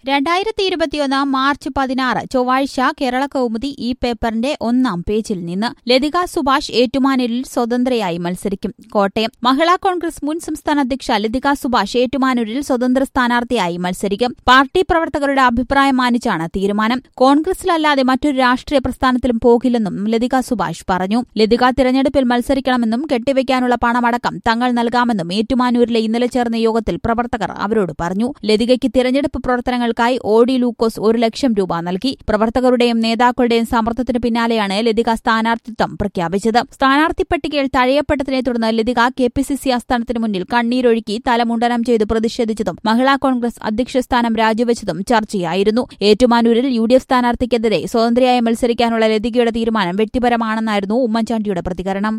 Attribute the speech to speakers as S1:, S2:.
S1: രണ്ടായിരത്തി ഇരുപത്തിയൊന്ന് മാർച്ച് പതിനാറ് ചൊവ്വാഴ്ച കേരള കൗമുദി ഈ പേപ്പറിന്റെ ഒന്നാം പേജിൽ നിന്ന് ലതിക സുഭാഷ് ഏറ്റുമാനൂരിൽ സ്വതന്ത്രയായി മത്സരിക്കും കോട്ടയം മഹിളാ കോൺഗ്രസ് മുൻ സംസ്ഥാന അധ്യക്ഷ ലതിക സുഭാഷ് ഏറ്റുമാനൂരിൽ സ്വതന്ത്ര സ്ഥാനാർത്ഥിയായി മത്സരിക്കും പാർട്ടി പ്രവർത്തകരുടെ അഭിപ്രായം മാനിച്ചാണ് തീരുമാനം കോൺഗ്രസിലല്ലാതെ മറ്റൊരു രാഷ്ട്രീയ പ്രസ്ഥാനത്തിലും പോകില്ലെന്നും ലതിക സുഭാഷ് പറഞ്ഞു ലതിക തിരഞ്ഞെടുപ്പിൽ മത്സരിക്കണമെന്നും കെട്ടിവെക്കാനുള്ള പണമടക്കം തങ്ങൾ നൽകാമെന്നും ഏറ്റുമാനൂരിലെ ഇന്നലെ ചേർന്ന യോഗത്തിൽ പ്രവർത്തകർ അവരോട് പറഞ്ഞു ലതികയ്ക്ക് തിരഞ്ഞെടുപ്പ് പ്രവർത്തനങ്ങൾക്കായി ഓഡി ലൂക്കോസ് ഒരു ലക്ഷം രൂപ നൽകി പ്രവർത്തകരുടെയും നേതാക്കളുടെയും സമ്മർദ്ദത്തിന് പിന്നാലെയാണ് ലതിക സ്ഥാനാർത്ഥിത്വം പ്രഖ്യാപിച്ചത് സ്ഥാനാർത്ഥി പട്ടികയിൽ തഴയപ്പെട്ടതിനെ തുടർന്ന് Lathika K P C C ആസ്ഥാനത്തിന് മുന്നിൽ കണ്ണീരൊഴുക്കി തലമുണ്ടനം ചെയ്ത് പ്രതിഷേധിച്ചതും മഹിളാ കോൺഗ്രസ് അധ്യക്ഷ സ്ഥാനം രാജിവെച്ചതും ചർച്ചയായിരുന്നു ഏറ്റുമാനൂരിൽ യു ഡി എഫ് സ്ഥാനാർത്ഥിക്കെതിരെ സ്വതന്ത്രയായി മത്സരിക്കാനുള്ള ലതികയുടെ തീരുമാനം വ്യക്തിപരമാണെന്നായിരുന്നു ഉമ്മൻചാണ്ടിയുടെ പ്രതികരണം